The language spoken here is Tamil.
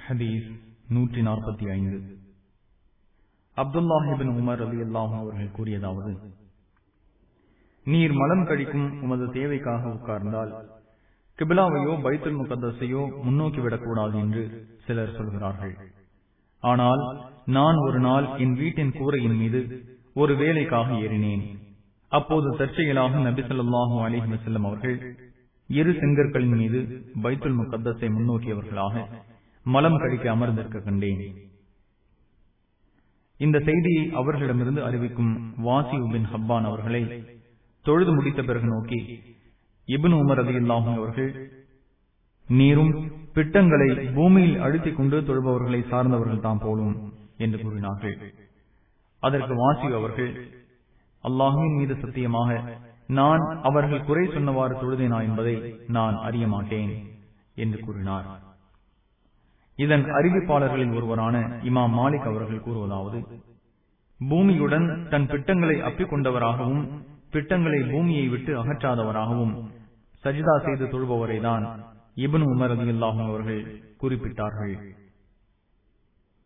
ஹதீஸ் நூற்றி நாற்பத்தி ஐந்து அப்துல்லாஹிபின் உமர் அலி அல்லாஹும் அவர்கள் கூறியதாவது நீர் மலம் கழிக்கும் உமது தேவைக்காக உட்கார்ந்தால் கிபிலாவையோ பைத்துல் முகத்தஸையோ முன்னோக்கி விடக்கூடாது என்று சிலர் சொல்கிறார்கள் ஆனால் நான் ஒரு நாள் என் வீட்டின் கூரையின் மீது ஒரு வேலைக்காக ஏறினேன் அப்போது தற்செயலாக நபி சொல்லாஹு அலிஹி வசல்லம் அவர்கள் இரு செங்கற்களின் மீது பைத்துல் முகத்தஸை முன்னோக்கியவர்களாக மலம் கழிக்க அமர்ந்திருக்க கண்டேன் இந்த செய்தியை அவர்களிடமிருந்து அறிவிக்கும் வாசி உபின் ஹப்பான் அவர்களை தொழுது முடித்த பிறகு நோக்கி இபின் உமர் அதி இல்லாமல் அவர்கள் நீரும் பிட்டங்களை பூமியில் அழுத்திக் கொண்டு தொழுபவர்களை சார்ந்தவர்கள் தாம் போலும் என்று கூறினார்கள் அதற்கு வாசி அவர்கள் அல்லாஹின் மீது சத்தியமாக நான் அவர்கள் குறை சொன்னவாறு தொழுதேனா என்பதை நான் அறிய மாட்டேன் என்று கூறினார் இதன் அறிவிப்பாளர்களில் ஒருவரான இமாம் மாலிக் அவர்கள் கூறுவதாவது பூமியுடன் தன் பிட்டங்களை அப்பிக் கொண்டவராகவும் பிட்டங்களை பூமியை விட்டு அகற்றாதவராகவும் சஜிதா செய்து தொழுபவரை தான் இபன் உமர் அலி அவர்கள் குறிப்பிட்டார்கள்